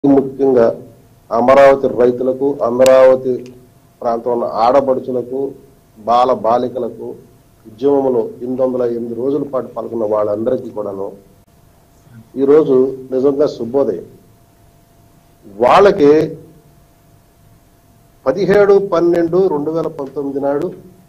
ముఖ్యంగా అమరావతి రైతులకు అమరావతి ప్రాంతంలో ఉన్న ఆడపడుచులకు బాల బాలికలకు ఉద్యమంలో ఎనిమిది వందల ఎనిమిది రోజుల పాటు పాల్గొన్న వాళ్ళందరికీ కూడాను ఈరోజు నిజంగా శుభోదయం వాళ్ళకి పదిహేడు పన్నెండు రెండు వేల పంతొమ్మిది నాడు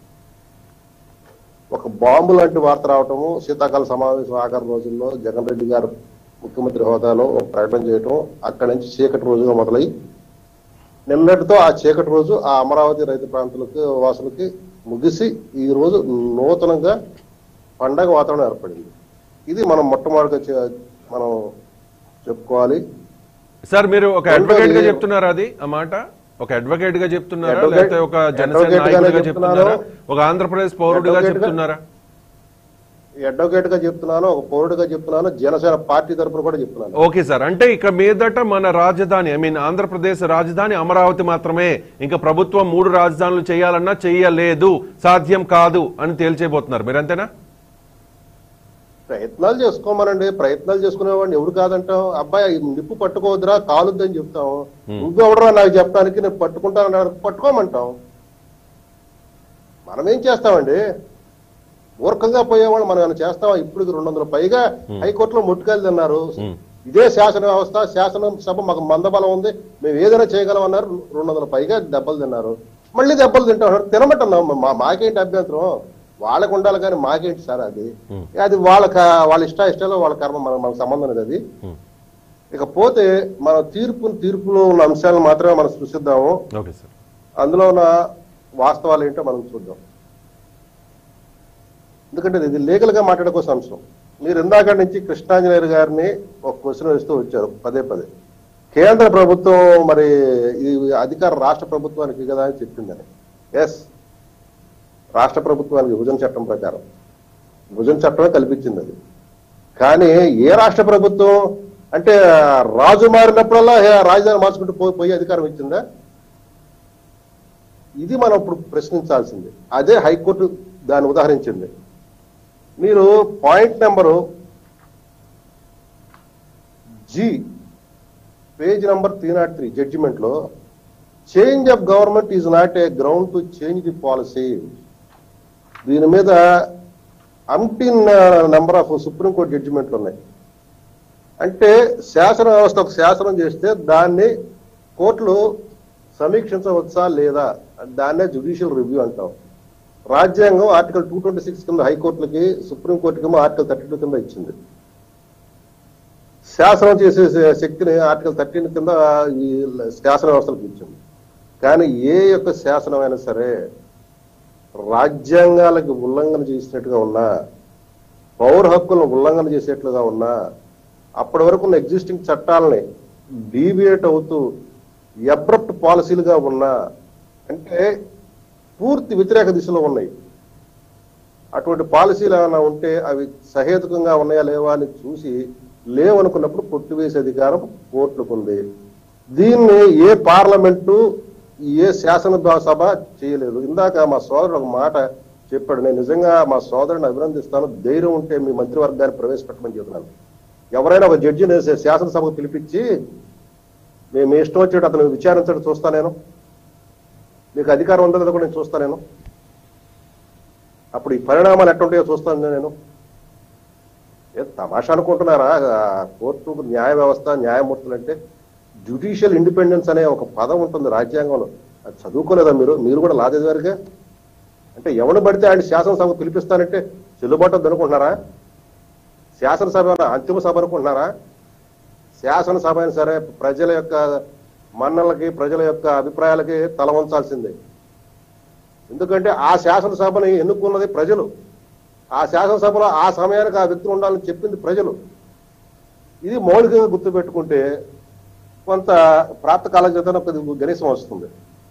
ఒక బాంబు లాంటి వార్త రావటము శీతాకాల సమావేశం ఆఖరి రోజుల్లో జగన్ రెడ్డి గారు ముఖ్యమంత్రి హోదాలో ఒక ప్రకటన చేయటం అక్కడి నుంచి చీకటి రోజుగా మొదలై నిన్నటితో ఆ చీకటి రోజు ఆ అమరావతి రైతు ప్రాంతాలకు వాసులకి ముగిసి ఈ రోజు నూతనంగా పండగ వాతావరణం ఏర్పడింది ఇది మనం మొట్టమొదటిగా చే- మనం చెప్పుకోవాలి సార్ మీరు ఒక రెండోది- అడ్వకేట్ గా చెప్తున్నారా అది ఆ మాట ఒక అడ్వకేట్ గా చెప్తున్నారా Advocate- లేకపోతే ఒక జనసేన advocate గానే నాయకుడిగా చెప్తున్నాను. చెప్తున్నారా ఒక ఆంధ్రప్రదేశ్ పౌరుడిగా Advocate గా- చెప్తున్నారా అడ్వకేట్ గా చెప్తున్నాను ఒక పౌరుడిగా చెప్తున్నాను జనసేన పార్టీ తరపున కూడా చెప్తున్నాను ఓకే సార్ అంటే ఇక మీదట మన రాజధాని ఐ మీన్ ఆంధ్రప్రదేశ్ రాజధాని అమరావతి మాత్రమే ఇంకా ప్రభుత్వం మూడు రాజధానులు చేయాలన్నా చేయలేదు సాధ్యం కాదు అని తేల్చేయబోతున్నారు మీరు అంతేనా ప్రయత్నాలు చేసుకోమనండి ప్రయత్నాలు చేసుకునేవాడిని ఎవరు కాదంటాం అబ్బాయి ఈ నిప్పు పట్టుకోవద్దురా కాలుద్దని చెప్తాం ఇంకెవడరా నాకు చెప్పడానికి నేను పట్టుకుంటాను పట్టుకోమంటాం మనం ఏం చేస్తామండి మూర్ఖంగా పోయేవాళ్ళు మనం ఏమైనా చేస్తామా ఇప్పుడు రెండు వందల పైగా హైకోర్టులో ముట్టుకెళ్ళి తిన్నారు ఇదే శాసన వ్యవస్థ శాసన సభ మాకు మందబలం ఉంది మేము ఏదైనా చేయగలం అన్నారు రెండు వందల పైగా దెబ్బలు తిన్నారు మళ్ళీ దెబ్బలు తింటాం తినమంటున్నాం మా మాకేంటి అభ్యంతరం వాళ్ళకు ఉండాలి కానీ మాకేంటి సార్ అది అది వాళ్ళ క- వాళ్ళ ఇష్ట ఇష్టాలు వాళ్ళ కర్మ మన మనకు సంబంధం లేదు అది ఇకపోతే మన తీర్పు తీర్పులో ఉన్న అంశాలను మాత్రమే మనం సృష్టిద్దాము ఓకే సార్ అందులో ఉన్న వాస్తవాలు ఏంటో మనం చూద్దాం ఎందుకంటే ఇది లీగల్ గా మాట్లాడుకోసం అంశం మీరు ఇందాక నుంచి కృష్ణాంజనేయులు గారిని ఒక క్వశ్చన్ వేస్తూ వచ్చారు పదే పదే కేంద్ర ప్రభుత్వం మరి ఇది అధికార రాష్ట్ర ప్రభుత్వానికి కదా అని చెప్పిందని ఎస్ రాష్ట్ర ప్రభుత్వానికి విభజన చట్టం ప్రకారం విభజన చట్టమే కల్పించింది అది కానీ ఏ రాష్ట్ర ప్రభుత్వం అంటే రాజు మారినప్పుడల్లా హే, రాజధాని మార్చుకుంటూ పో- పోయే అధికారం ఇచ్చిందా ఇది మనం ఇప్పుడు ప్రశ్నించాల్సింది అదే హైకోర్టు దాన్ని ఉదాహరించింది మీరు point number G page number three not three judgement లో change of government is not a ground to change the policy దీని మీద అంటిన్ నెంబర్ ఆఫ్ సుప్రీంకోర్టు జడ్జిమెంట్లు ఉన్నాయి అంటే శాసన వ్యవస్థ ఒక శాసనం చేస్తే దాన్ని కోర్టులు సమీక్షించవచ్చా లేదా దాన్నే జుడిషియల్ రివ్యూ అంటాం రాజ్యాంగం ఆర్టికల్ టూ ట్వంటీ సిక్స్ కింద హైకోర్టులకి సుప్రీంకోర్టుకి ఆర్టికల్ థర్టీ టూ కింద ఇచ్చింది శాసనం చేసే శ- శక్తిని ఆర్టికల్ థర్టీన్ కింద ఈ శాసన వ్యవస్థలకు ఇచ్చింది కానీ ఏ యొక్క శాసనం అయినా సరే రాజ్యాంగాలకు ఉల్లంఘన చేసినట్టుగా ఉన్నా పౌర హక్కులను ఉల్లంఘన చేసేట్లుగా ఉన్నా అప్పటి వరకు ఉన్న ఎగ్జిస్టింగ్ చట్టాలని డీవియేట్ అవుతూ అబ్రప్ట్ పాలసీలుగా ఉన్నా అంటే పూర్తి వ్యతిరేక దిశలో ఉన్నాయి అటువంటి పాలసీలు ఏమైనా ఉంటే అవి సహేతుకంగా ఉన్నాయా లేవా అని చూసి లేవనుకున్నప్పుడు కొట్టివేసే అధికారం కోర్టులకు ఉంది దీన్ని ఏ పార్లమెంటు ఏ శాసన సభ చేయలేదు ఇందాక మా సోదరుడు ఒక మాట చెప్పాడు నేను నిజంగా మా సోదరుని అభినందిస్తాను ధైర్యం ఉంటే మీ మంత్రివర్గాన్ని ప్రవేశపెట్టమని చెబుతున్నాను ఎవరైనా ఒక జడ్జిని శాసనసభకు పిలిపించి మేము మీ ఇష్టం వచ్చేటట్టు అతను విచారించడం చూస్తా నేను మీకు అధికారం ఉందో లేదో కూడా నేను చూస్తా నేను అప్పుడు ఈ పరిణామాలు ఎట్టుంటాయో చూస్తాను నేను ఏ తమాషా అనుకుంటున్నారా ఆ కోర్టు న్యాయ వ్యవస్థ న్యాయమూర్తులు అంటే జ్యుడిషియల్ ఇండిపెండెన్స్ అనే ఒక పదం ఉంటుంది రాజ్యాంగంలో అది చదువుకోలేదా మీరు మీరు కూడా లా చదివారుగా అంటే ఎవడు పడితే ఆయన శాసనసభ పిలిపిస్తానంటే చెల్లుబాటు వద్దు అనుకుంటున్నారా శాసనసభ ఏమన్నా అంతిమ సభ అనుకుంటున్నారా శాసనసభ అయినా సరే ప్రజల యొక్క మన్నలకి ప్రజల యొక్క అభిప్రాయాలకి తల వంచాల్సిందే ఎందుకంటే ఆ శాసనసభని ఎన్నుకున్నది ప్రజలు ఆ శాసనసభలో ఆ సమయానికి ఆ వ్యక్తులు ఉండాలని చెప్పింది ప్రజలు ఇది మౌలికంగా గుర్తుపెట్టుకుంటే కొంత ప్రాప్త కాలగతం గణేశం వస్తుంది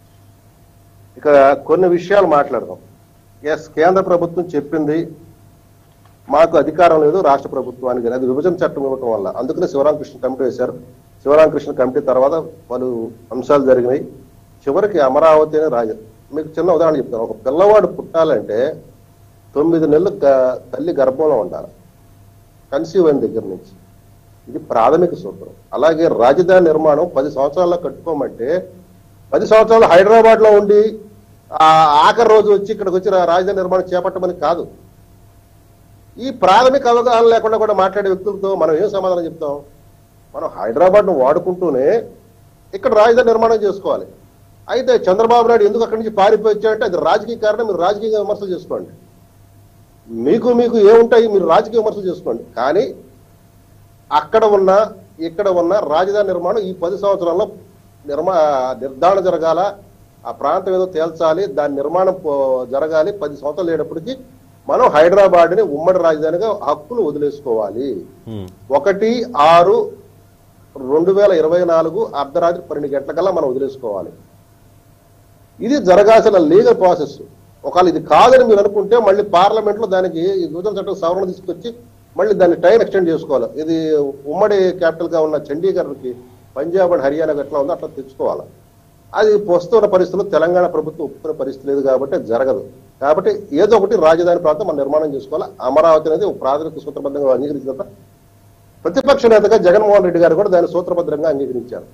ఇక కొన్ని విషయాలు మాట్లాడదాం ఎస్ కేంద్ర ప్రభుత్వం చెప్పింది మాకు అధికారం లేదు రాష్ట్ర ప్రభుత్వానికి అది విభజన చట్టం ఇవ్వటం వల్ల అందుకనే శివరామకృష్ణ కమిటీ వేశారు శివరామకృష్ణ కమిటీ తర్వాత పలు అంశాలు జరిగినాయి చివరికి అమరావతి అనే రాజ మీకు చిన్న ఉదాహరణ చెప్తాను ఒక పిల్లవాడు పుట్టాలంటే తొమ్మిది నెలలు గ- తల్లి గర్భంలో ఉండాలి కన్సీవ్ అయిన దగ్గర నుంచి ఇది ప్రాథమిక సూత్రం అలాగే రాజధాని నిర్మాణం పది సంవత్సరాల్లో కట్టుకోమంటే పది సంవత్సరాలు హైదరాబాద్ లో ఉండి ఆ ఆఖరి రోజు వచ్చి ఇక్కడికి వచ్చి రా- రాజధాని నిర్మాణం చేపట్టమని కాదు ఈ ప్రాథమిక అవగాహన లేకుండా కూడా మాట్లాడే వ్యక్తులతో మనం ఏం సమాధానం చెప్తాం మనం హైదరాబాద్ ను వాడుకుంటూనే ఇక్కడ రాజధాని నిర్మాణం చేసుకోవాలి అయితే చంద్రబాబు నాయుడు ఎందుకు అక్కడి నుంచి పారిపోయి వచ్చాడంటే అది రాజకీయ కారణం మీరు రాజకీయ విమర్శలు చేసుకోండి మీకు మీకు ఏముంటాయి మీరు రాజకీయ విమర్శలు చేసుకోండి కానీ అక్కడ ఉన్న ఇక్కడ ఉన్న రాజధాని నిర్మాణం ఈ పది సంవత్సరాల్లో నిర్మా నిర్ధారణ జరగాల ఆ ప్రాంతం ఏదో తేల్చాలి దాని నిర్మాణం పో- జరగాలి పది సంవత్సరాలు లేనప్పటికీ మనం హైదరాబాద్ ని ఉమ్మడి రాజధానిగా హక్కులు వదిలేసుకోవాలి ఉమ్, ఒకటి ఆరు రెండు వేల ఇరవై నాలుగు అర్ధరాత్రి పన్నెండు గంటలకల్లా మనం వదిలేసుకోవాలి ఇది జరగాల్సిన లీగల్ ప్రాసెస్ ఒకవేళ ఇది కాదని మీరు అనుకుంటే మళ్ళీ పార్లమెంట్ లో దానికి ఈ విభజన చట్టం సవరణ తీసుకొచ్చి మళ్ళీ దాన్ని టైం ఎక్స్టెండ్ చేసుకోవాలి ఇది ఉమ్మడి క్యాపిటల్ గా ఉన్న చండీగఢ్కి పంజాబ్ అండ్ హర్యానా ఎట్లా ఉందో అట్లా తెచ్చుకోవాలి అది ప్రస్తుత పరిస్థితుల్లో తెలంగాణ ప్రభుత్వం ఒప్పుకునే పరిస్థితి లేదు కాబట్టి అది జరగదు కాబట్టి ఏదో ఒకటి రాజధాని ప్రాంతం మనం నిర్మాణం చేసుకోవాలి అమరావతి అనేది ఒక ప్రాథమిక సూత్రబద్ధంగా అంగీకరించిన తర్వాత ప్రతిపక్ష నేతగా జగన్మోహన్ రెడ్డి గారు కూడా దాన్ని సూత్రభద్రంగా అంగీకరించారు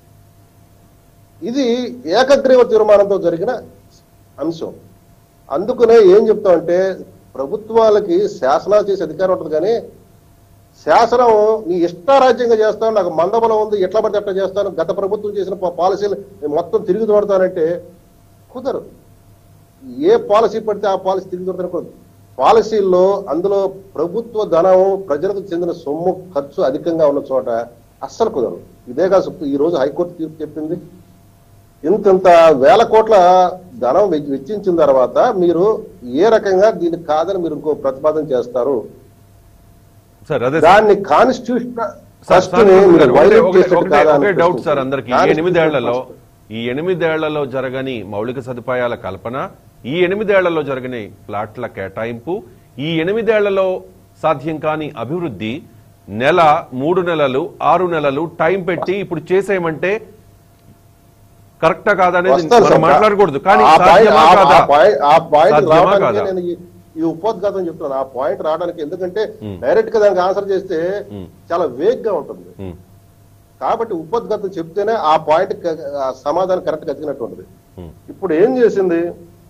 ఇది ఏకగ్రీవ తీర్మానంతో జరిగిన అంశం అందుకనే ఏం చెప్తామంటే ప్రభుత్వాలకి శాసనాలు చేసే అధికారం ఉంటుంది కానీ శాసనం నీ ఇష్టారాజ్యంగా చేస్తాను నాకు మందబలం ఉంది ఎట్లా పడితే అట్లా చేస్తాను గత ప్రభుత్వం చేసిన పా- పాలసీలు నేను మొత్తం తిరిగి తోడతానంటే కుదరదు ఏ పాలసీ పడితే ఆ పాలసీ తిరిగి తోడతాను పాలసీల్లో అందులో ప్రభుత్వ ధనం ప్రజలకు చెందిన సొమ్ము ఖర్చు అధికంగా ఉన్న చోట అస్సలు కుదరదు ఇదే కాదు ఈ రోజు హైకోర్టు తీర్పు చెప్పింది ఇంతంత వేల కోట్ల ధనం వె- వెచ్చించిన తర్వాత మీరు ఏ రకంగా దీన్ని కాదని మీరు ఇంకో ప్రతిపాదన చేస్తారు సార్ అదే సార్. దాన్ని కాన్స్టిట్యూషన్ సార్, ట్రస్ట్ సార్, ని ఒకటే- మీరు ఒకటే- violate ఒకటే- చేసినట్టు ఒకటే- కాదా అని ఒకే డౌట్ సార్ ప్రశ్నిస్తున్నాను. అందరికి ఈ Constitution ఎనిమిదేళ్లలో trust. ఈ ఎనిమిదేళ్లలో జరగని మౌలిక సదుపాయాల కల్పన ఈ ఎనిమిదేళ్లలో జరగని ప్లాట్ల కేటాయింపు ఈ ఎనిమిదేళ్లలో సాధ్యం కాని అభివృద్ధి నెల మూడు నెలలు ఆరు నెలలు టైం పెట్టి ఇప్పుడు చేసేయమంటే కరెక్టా కాదా అనేది వస్తారు మనం సార్. మాట్లాడకూడదు కానీ ఆ point- సాధ్యమా ఆ- కాదా ఆ point- ఆ point సాధ్యమా రావడానికి కాదా? నేను ఈ- ఈ ఉపోద్ఘాతం చెప్తున్నాను ఆ పాయింట్ రావడానికి ఎందుకంటే Hmm. డైరెక్ట్ గా దానికి ఆన్సర్ చేస్తే Hmm. చాలా వేగ్ గా ఉంటుంది ఉమ్, కాబట్టి ఉపోద్ఘాతం చెప్తేనే ఆ పాయింట్ సమాధానం కరెక్ట్ గా ఎదిగినట్టు ఉంటుంది ఉమ్, ఇప్పుడు ఏం చేసింది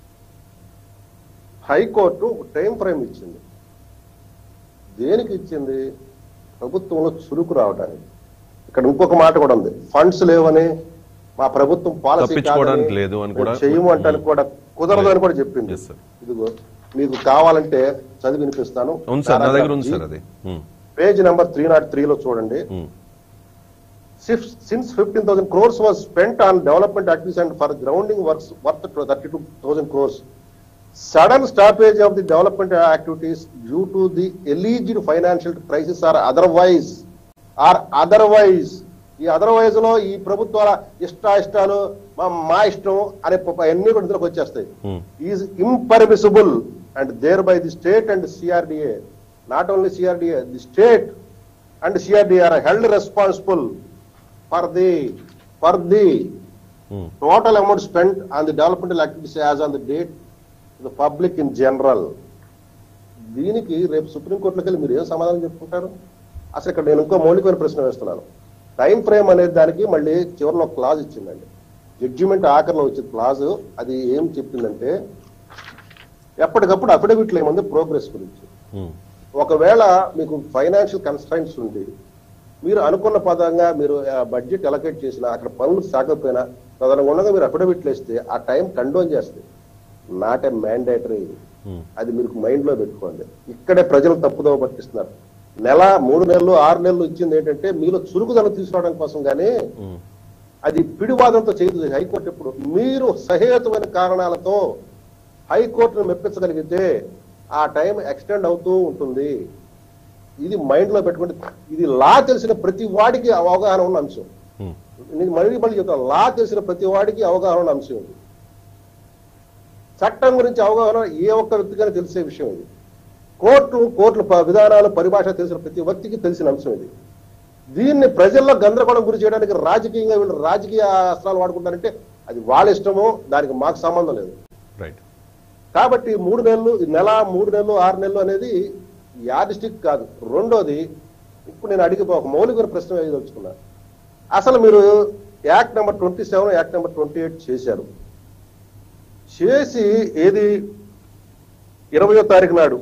హైకోర్టు టైం ఫ్రేమ్ ఇచ్చింది దేనికి ఇచ్చింది ప్రభుత్వంలో చురుకు రావడానికి ఇక్కడ ఇంకొక మాట కూడా ఉంది ఫండ్స్ లేవని మా ప్రభుత్వం పాలసీ తప్పించుకోవడానికి లేదు అని కూడా- చేయము అంటానికి కూడా కుదరదు అని కూడా చెప్పింది Yes, sir. ఇదిగో మీకు కావాలంటే చదివి వినిపిస్తాను అవును సార్ నా దగ్గర ఉంది సార్ అది um, page number three not త్రీలో చూడండి um, since 15,000 crores was spent on development activities and for grounding works worth 32,000 crores. Sudden stoppage of the development activities due to the alleged financial crisis or otherwise, or otherwise, ఈ otherwise లో ఈ ప్రభుత్వాల ఇష్ట ఇష్టాలు మా మా ఇష్టం అనే ప- అన్ని కూడా ఇందులోకి వచ్చేస్తాయి um, is impermissible and thereby the state and CRDA not only CRDA the state and CRDA are held responsible for the for the um. Total amount spend on the developmental activities as on the date the public in general దీనికి రేపు సుప్రీంకోర్టులోకి వెళ్ళి మీరు ఏం సమాధానం చెప్పుకుంటారు అసలు ఇక్కడ నేను ఇంకో మౌలికమైన ప్రశ్న వేస్తున్నాను టైం ఫ్రేమ్ అనేది దానికి మళ్ళీ చివరిలో ఒక క్లాజ్ ఇచ్చిందండి జడ్జిమెంట్ ఆఖరిలో వచ్చిన క్లాజ్ అది ఏం చెప్పిందంటే ఎప్పటికప్పుడు అఫిడవిట్లు ఏముంది ప్రోగ్రెస్ గురించి ఉమ్, ఒకవేళ మీకు ఫైనాన్షియల్ కన్స్ట్రైంట్స్ ఉండి మీరు అనుకున్న పదంగా మీరు బడ్జెట్ అలొకేట్ చేసినా అక్కడ పనులు సాగకపోయినా తదనుగుణంగా మీరు అఫిడవిట్లు వేస్తే ఆ టైం కండోన్ చేస్తే నాట్ ఏ మ్యాండేటరీ ఉమ్, అది మీరు మైండ్ లో పెట్టుకోండి ఇక్కడే ప్రజలు తప్పుదోవ పట్టిస్తున్నారు నెల మూడు నెలలు ఆరు నెలలు ఇచ్చింది ఏంటంటే మీలో చురుకుదనం తీసుకురావడం కోసం కానీ ఉమ్, అది పిడివాదంతో చేయదు హైకోర్టు ఎప్పుడు మీరు సహేతుమైన కారణాలతో హైకోర్టును మెప్పించగలిగితే ఆ టైం ఎక్స్టెండ్ అవుతూ ఉంటుంది ఇది మైండ్ లో పెట్టుకుంటే ఇది లా తెలిసిన ప్రతి వాడికి అవగాహన ఉన్న అంశం ఉమ్. నేను మళ్ళీ మళ్ళీ చెప్తాను లా తెలిసిన ప్రతి వాడికి అవగాహన ఉన్న అంశం ఇది చట్టం గురించి అవగాహన ఏ ఒక్క వ్యక్తికైనా తెలిసే విషయం ఇది కోర్టు కోర్టుల ప- విధానాలు పరిభాష తెలిసిన ప్రతి వ్యక్తికి తెలిసిన అంశం ఇది దీన్ని ప్రజల్లో గందరగోళం గురి చేయడానికి రాజకీయంగా వీళ్ళు రాజకీయ అస్త్రాలు వాడుకుంటారంటే అది వాళ్ళ ఇష్టమో దానికి మాకు సంబంధం లేదు రైట్ కాబట్టి మూడు నెలలు ఈ నెల మూడు నెలలు ఆరు నెలలు అనేది యాడిస్టిక్ కాదు రెండోది ఇప్పుడు నేను అడిగి ఒక మౌలిక ప్రశ్న వేయదలుచుకున్నా అసలు మీరు act number twenty seven act number twenty eight చేశారు చేసి ఏది ఇరవయో తారీఖు నాడు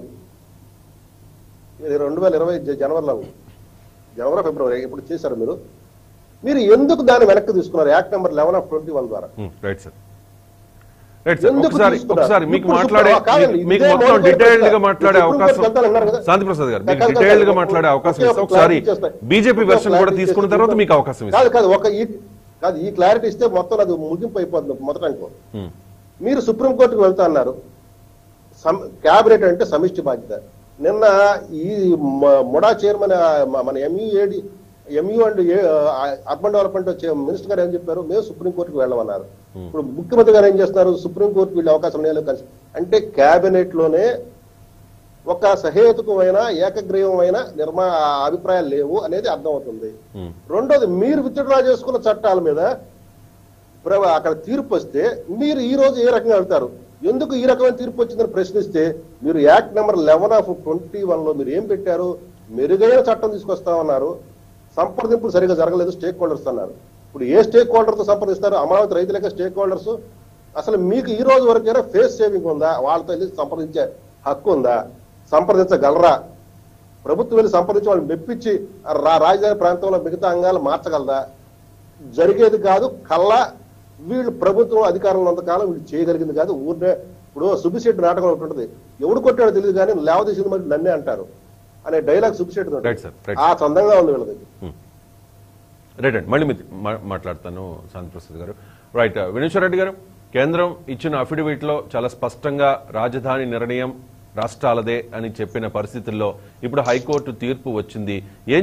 ఇది రెండు వేల ఇరవై జ- జనవరిలో జనవరి ఫిబ్రవరి ఇప్పుడు చేశారు మీరు మీరు ఎందుకు దాన్ని వెనక్కి తీసుకున్నారు act number eleven of twenty one ద్వారా రైట్ సార్ రైట్ సార్ ఎందుకు ఒకసారి తీసుకున్నారు? ఒకసారి మీకు ఇప్పుడు మాట్లాడే ఇప్పుడు కాదండి, మీకు- మీకు ఇదే మొత్తం మౌలిక డీటెయిల్డ్ గా ప్రశ్న. మాట్లాడే ఇప్పుడు అవకాశం వెళ్తాను అన్నారు కదా? శాంతి ప్రసాద్ గారు మీకు కాదు, కాదు, డీటెయిల్డ్ గా కాదు. మాట్లాడే అవకాశం ఒకే ఇస్తే ఒక ఒకసారి clarity ఇస్తాను. బీజేపీ ఒకే వెర్షన్ ఒక కూడా clarity తీసుకున్న ఇస్తాను. తర్వాత మీకు అవకాశం కాదు ఇస్తాను కాదు ఒక ఈ కాదు ఈ క్లారిటీ ఇస్తే మొత్తం అది ముగింపు అయిపోతుంది మొదట అనుకో ఉమ్, మీరు సుప్రీంకోర్టుకు వెళ్తా అన్నారు సమ్- క్యాబినెట్ అంటే సమిష్టి బాధ్యత నిన్న ఈ మ- ముడా చైర్మన్ ఆ, మ- మన ఎంఈఏడి ఎంయూ అండ్ అర్బన్ డెవలప్మెంట్ చే- మినిస్టర్ గారు ఏం చెప్పారు మేము సుప్రీంకోర్టుకు వెళ్ళమన్నారు ఇప్పుడు ముఖ్యమంత్రి గారు ఏం చేస్తున్నారు సుప్రీంకోర్టుకు వెళ్ళే అవకాశం లేదు కలిసి అంటే క్యాబినెట్ లోనే ఒక సహేతుకమైన ఏకగ్రీవమైన నిర్మా అభిప్రాయాలు లేవు అనేది అర్థమవుతుంది ఉమ్, రెండోది మీరు విత్డ్రా చేసుకున్న చట్టాల మీద ప్ర- అక్కడ తీర్పు వస్తే మీరు ఈ రోజు ఏ రకంగా వెళ్తారు ఎందుకు ఈ రకమైన తీర్పు వచ్చిందని ప్రశ్నిస్తే మీరు act number eleven of twenty one లో మీరు ఏం పెట్టారు మెరుగైన చట్టం తీసుకొస్తామన్నారు సంప్రదింపులు సరిగా జరగలేదు స్టేక్ హోల్డర్స్ అన్నారు ఇప్పుడు ఏ స్టేక్ హోల్డర్ తో సంప్రదిస్తారు అమరావతి రైతులకే స్టేక్ హోల్డర్స్ అసలు మీకు ఈ రోజు వరకైనా ఫేస్ సేవింగ్ ఉందా వాళ్ళతో వెళ్ళి సంప్రదించే హక్కు ఉందా సంప్రదించగలరా ప్రభుత్వం వెళ్ళి సంప్రదించి వాళ్ళు మెప్పించి రా- రాజధాని ప్రాంతంలో మిగతా అంగాలు మార్చగలదా జరిగేది కాదు కల్లా వీళ్ళు ప్రభుత్వం అధికారంలో ఉన్నంతకాలం వీళ్ళు చేయగలిగింది కాదు ఊరినే ఇప్పుడు సుబ్బిశెట్టి నాటకం ఒకటి ఉంటుంది ఎవడు కొట్టాడో తెలియదు కానీ లేవదీసింది మరి నన్నే అంటారు అనే dialogue Subbishetti Right, sir. Right. ఆ చందంగా ఉంది వీళ్ళది రైట్ అండి మళ్ళీ మీరు మా- మాట్లాడతాను శాంతి ప్రసాద్ గారు రైట్ వినేశ్వర రెడ్డి గారు కేంద్రం ఇచ్చిన అఫిడవిట్ లో చాలా స్పష్టంగా రాజధాని నిర్ణయం రాష్ట్రాలదే అని చెప్పిన పరిస్థితుల్లో ఇప్పుడు హైకోర్టు తీర్పు వచ్చింది ఏం